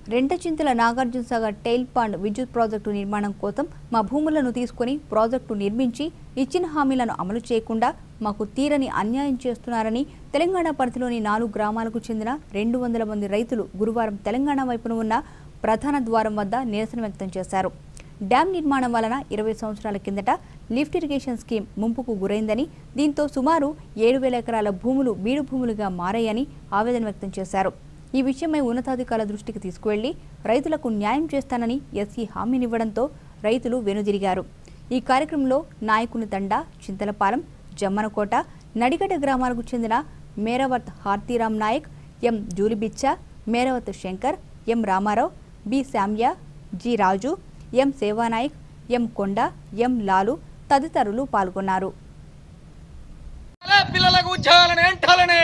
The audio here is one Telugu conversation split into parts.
రెంటచింతల నాగార్జున సాగర్ టైల్ పాండ్ విద్యుత్ ప్రాజెక్టు నిర్మాణం కోసం మా భూములను తీసుకొని ప్రాజెక్టు నిర్మించి ఇచ్చిన హామీలను అమలు చేయకుండా మాకు తీరని అన్యాయం చేస్తున్నారని తెలంగాణ పరిధిలోని నాలుగు గ్రామాలకు చెందిన రెండు వందల మంది రైతులు గురువారం తెలంగాణ వైపున ఉన్న ప్రధాన ద్వారం వద్ద నిరసన వ్యక్తం చేశారు డ్యాం నిర్మాణం వలన ఇరవై సంవత్సరాల కిందట లిఫ్ట్ ఇరిగేషన్ స్కీమ్ ముంపుకు గురైందని దీంతో సుమారు ఏడు వేల ఎకరాల భూములు బీడు భూములుగా మారాయని ఆవేదన వ్యక్తం చేశారు ఈ విషయమై ఉన్నతాధికారుల దృష్టికి తీసుకువెళ్లి రైతులకు న్యాయం చేస్తానని ఎస్సీ హామీనివ్వడంతో రైతులు వెనుదిరిగారు ఈ కార్యక్రమంలో నాయకుని తండా చింతలపాలెం జమ్మనకోట నడిగడ్డ గ్రామాలకు చెందిన Meravath Hartiram Nayak M Julibichcha Meravath Shankar M Ramarao B Samya G Raju M Sevanayak M Konda M Lalu తదితరులు పాల్గొన్నారు పిల్లలకు ఉద్యోగాలని ఎంటాలని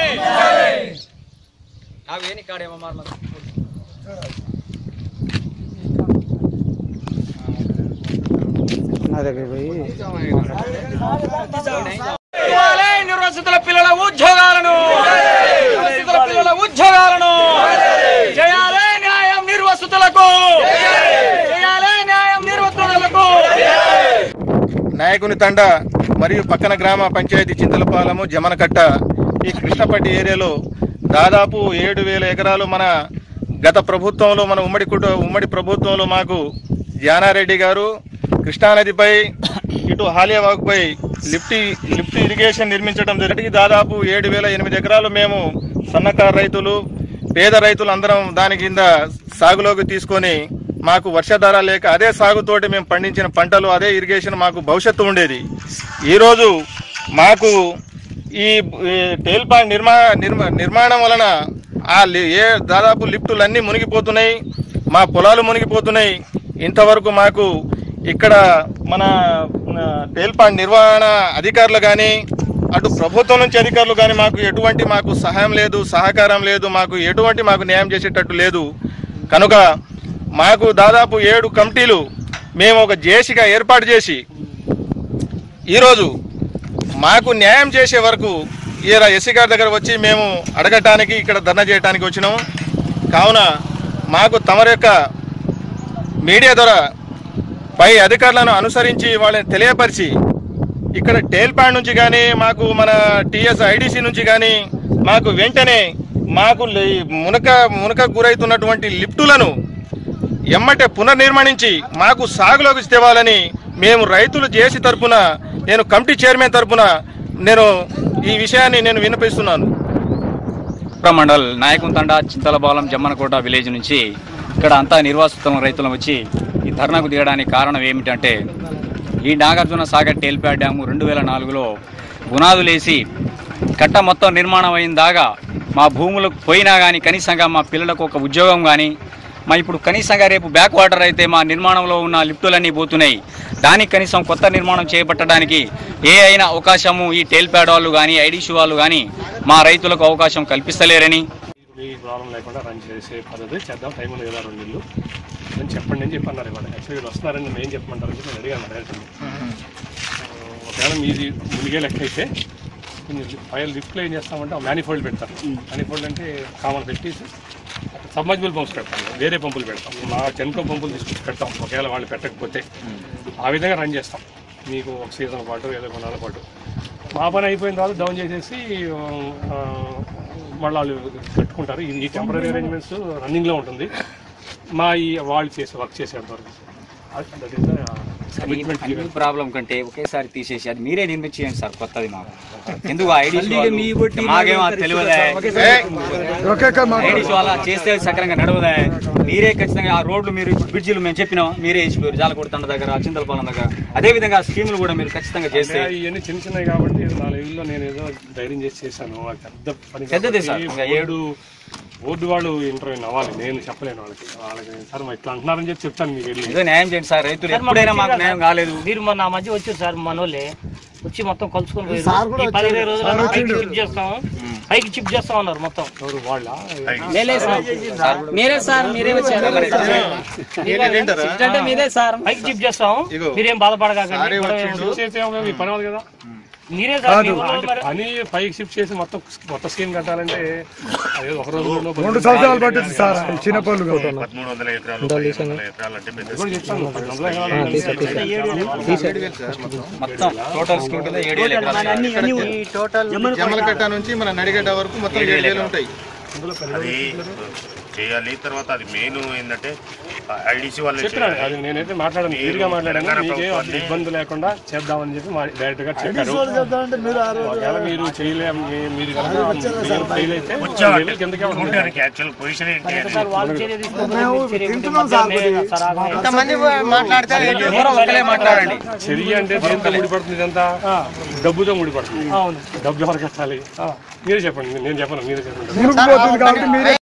అవేని కాడేమో మరి నా దగ్గర పోయి ఇవ్వాలి నిర్వసితుల పిల్లల ఉద్యోగాలను నిర్వసితుల పిల్లల ఉద్యోగాలను చేయాలి న్యాయం నిర్వసితులకు చేయాలి న్యాయం నిర్వసితులకు నాయకుని తండ మరియు పక్కన గ్రామ పంచాయతీ చింతలపాలెము జమనకట్ట ఈ కృష్ణపట్టి ఏరియాలో దాదాపు ఏడు వేల ఎకరాలు మన గత ప్రభుత్వంలో మన ఉమ్మడి కుట ఉమ్మడి ప్రభుత్వంలో మాకు జానారెడ్డి గారు కృష్ణానదిపై ఇటు హాలియావాగుపై లిఫ్ట్ లిఫ్ట్ ఇరిగేషన్ నిర్మించడం జరిగి దాదాపు ఏడు వేల ఎనిమిది ఎకరాలు మేము సన్నకారు రైతులు పేద రైతులు అందరం దాని కింద సాగులోకి తీసుకొని మాకు వర్షాధార లేక అదే సాగుతోటి మేము పండించిన పంటలు అదే ఇరిగేషన్ మాకు భవిష్యత్తు ఉండేది ఈరోజు మాకు ఈ ఈ టేల్ పాండ్ నిర్మా నిర్మా నిర్మాణం వలన ఆ లి- ఏ దాదాపు లిఫ్టులు అన్నీ మునిగిపోతున్నాయి మా పొలాలు మునిగిపోతున్నాయి ఇంతవరకు మాకు ఇక్కడ మన మన టేల్ పాండ్ నిర్వహణ అధికారులు కానీ అటు ప్రభుత్వం నుంచి అధికారులు కానీ మాకు ఎటువంటి మాకు సహాయం లేదు సహకారం లేదు మాకు ఎటువంటి మాకు న్యాయం చేసేటట్టు లేదు కనుక మాకు దాదాపు ఏడు కమిటీలు మేము ఒక జేసిగా ఏర్పాటు చేసి ఈరోజు మాకు న్యాయం చేసే వరకు ఈయన ఎస్సీ గారి దగ్గర వచ్చి మేము అడగటానికి ఇక్కడ ధర్నా చేయడానికి వచ్చినాము కావున మాకు తమరి యొక్క మీడియా ద్వారా పై అధికారులను అనుసరించి వాళ్ళని తెలియపరిచి ఇక్కడ టేల్ పాండ్ నుంచి కానీ మాకు మన టిఎస్ ఐడిసి నుంచి కానీ మాకు వెంటనే మాకు లే- మునక మునక గురైతున్నటువంటి లిఫ్టులను ఎమ్మటే పునర్నిర్మాణించి మాకు సాగులోకి తేవాలని మేము రైతులు చేసి తరపున నేను కమిటీ చైర్మన్ తరపున నేను ఈ విషయాన్ని నేను వినిపిస్తున్నాను మండల్ నాయకుంతండ చింతలబాలం జమ్మనకోట విలేజ్ నుంచి ఇక్కడ అంతా నిర్వాసితుల రైతులం వచ్చి ఈ ధర్నాకు దిగడానికి కారణం ఏమిటంటే ఈ నాగార్జున సాగర్ టేల్ప్యాడ్ డ్యాము రెండు వేల నాలుగులో పునాదులేసి కట్ట మొత్తం నిర్మాణం అయిన దాకా మా భూములకు పోయినా కానీ కనీసంగా మా పిల్లలకు ఒక ఉద్యోగం కానీ మా ఇప్పుడు కనీసంగా రేపు బ్యాక్ వాటర్ అయితే మా నిర్మాణంలో ఉన్న లిఫ్టులన్నీ పోతున్నాయి దానికి కనీసం కొత్త నిర్మాణం చేపట్టడానికి ఏ అయినా అవకాశము ఈ టేల్ ప్యాడ్ వాళ్ళు కానీ ఐడిషి వాళ్ళు కానీ మా రైతులకు అవకాశం కల్పిస్తలేరని మీ ప్రాబ్లం లేకుండా రన్ చేసే పద్ధతి చేద్దాం టైం ఉంది కదా రెండు నెలలు అని చెప్పండి అని చెప్పి అన్నారు ఇవాళ యాక్చువల్లీ వీళ్ళు వస్తున్నారని నేను ఏం చెప్పమంటారని చెప్పి నేను అడిగాను డైరెక్ట్ ఒకవేళ మీది మునిగే లెక్క అయితే కొన్ని ఫైల్ లిఫ్ట్లో ఏం చేస్తామంటే మ్యానిఫోల్డ్ పెడతారు మ్యానిఫోల్డ్ అంటే కామన్ పెట్టేసి సబ్మర్జిబుల్ పంప్స్ పెడతాం వేరే పంపులు పెడతాం మా టెన్కో పంపులు తీసుకొచ్చి పెడతాం ఒకవేళ వాళ్ళు పెట్టకపోతే ఆ విధంగా రన్ చేస్తాం మీకు ఒక సీజన్ పాటు ఏదో కొన్నాళ్ళ పాటు మా పని అయిపోయిన తర్వాత డౌన్ చేసేసి ఆ, మళ్ళీ వాళ్ళు కట్టుకుంటారు ఇది ఈ టెంపరీ అరేంజ్మెంట్స్ రన్నింగ్లో ఉంటుంది మా ఈ వాళ్ళు చేసే వర్క్ చేసేంత వరకు దట్ ఈస్ కమిట్మెంట్ అన్ని ప్రాబ్లం కంటే ఒకేసారి తీసేసి అది మీరే నిర్మించేయండి సార్ కొత్తది మాకు ఎందుకు ఐడిషి మాకేమో అది తెలియదా ఐడిషి వాళ్ళ చేస్తే సక్రంగా నడవదా మీరే ఖచ్చితంగా ఆ రోడ్లు మీరు ఇప్పుడు బ్రిడ్జిలు మేము చెప్పినాం మీరే వేసిపోయారు జాలకొడతండ దగ్గర చింతలపాలెం దగ్గర అదే విధంగా స్కీములు కూడా మీరు ఖచ్చితంగా చేస్తే ఇవన్నీ చిన్న చిన్నవి కాబట్టి ఏదో నాలుగు ఏళ్ళలో నేను ఏదో ధైర్యం చేసి చేశాను అది పెద్ద పని పెద్దదే కాబట్టి సార్. ఇంకా ఏడు బోర్డు వాళ్ళు ఇంటర్వ్యూ అవ్వాలి నేను చెప్పలేను వాళ్ళకి వాళ్ళకి సార్ మరి ఇట్లా అంటున్నారని చెప్పి చెప్తాను మీకు వెళ్ళి ఏదో న్యాయం చేయండి సార్ రైతులు ఎప్పుడైనా మాకు న్యాయం కాలేదు మీరు మొన్న ఆ మధ్య వచ్చారు సార్ మనోళ్ళే వచ్చి మొత్తం కలుసుకొని పోయారు ఈ పదిహేను రోజులు పైకి చిప్ చేస్తాం పైకి చిప్ చేస్తాం అన్నారు మొత్తం ఎవరు వాళ్ళ మీరే సార్ మీరే వచ్చారు మీరే సార్ పైకి చిప్ చేస్తాం మీరేం బాధపడకండి చేసే మీ పని అవ్వదు కదా మీరే సార్ మీ ఊళ్ళో అంటే మరి- పని పైకి షిఫ్ట్ చేసి మొత్తం కొత్త స్కీమ్ కట్టాలంటే అదే ఒక రోజు రెండు సంవత్సరాలు పట్టింది సార్ ఈ చిన్న పనులు కదా. పదమూడు వందల ఎకరాలు పదిహేను వందల ఎకరాలు అంటే పెద్ద కూడా చెప్తాను పది వందల ఎకరాలు మొత్తం టోటల్ స్కీమ్ కింద ఏడు వేల ఎకరాలు జమలకట్ట నుంచి మన నడిగడ్డ వరకు మొత్తం ఏడు వేలు ఉంటాయి అది చేయాలి తర్వాత అది మెయిన్ ఏంటంటే ఐడిసి వాళ్ళు చెప్పినాను చేయాలి. అది నేనైతే మాట్లాడాను క్లియర్గా మాట్లాడాను తెలంగాణ మీకేం అసలు ప్రభుత్వాన్ని- ఇబ్బంది లేకుండా చేద్దామని చెప్పి మా డైరెక్ట్ గా చెప్పారు చెప్తానంటే మీరు ఆ రోజు ఒకవేళ మీరు చేయలేం మీ- మీరు కనుక మీరు ఫెయిల్ అయితే వచ్చామండి. వెళ్ళి కిందకే ఉంటుంది చూడడానికి యాక్చువల్ పొజిషన్ ఏంటి అని. సార్ వాళ్ళు చర్య తీసుకోకపోతే మేము మీరు చర్య తింటున్నాం సార్ మేమే మరి. సార్ ఆగమే. ఎవరో ఒకరే మాట్లాడండి చర్య అంటే దేంతో ముడిపడుతుంది ఇదంతా డబ్బుతో ముడిపడుతుంది అవును డబ్బు ఎవరు కట్టాలి మీరే చెప్పండి నేను చెప్పను మీరే చెప్పండి మునిగిపోతుంది కాబట్టి మీరే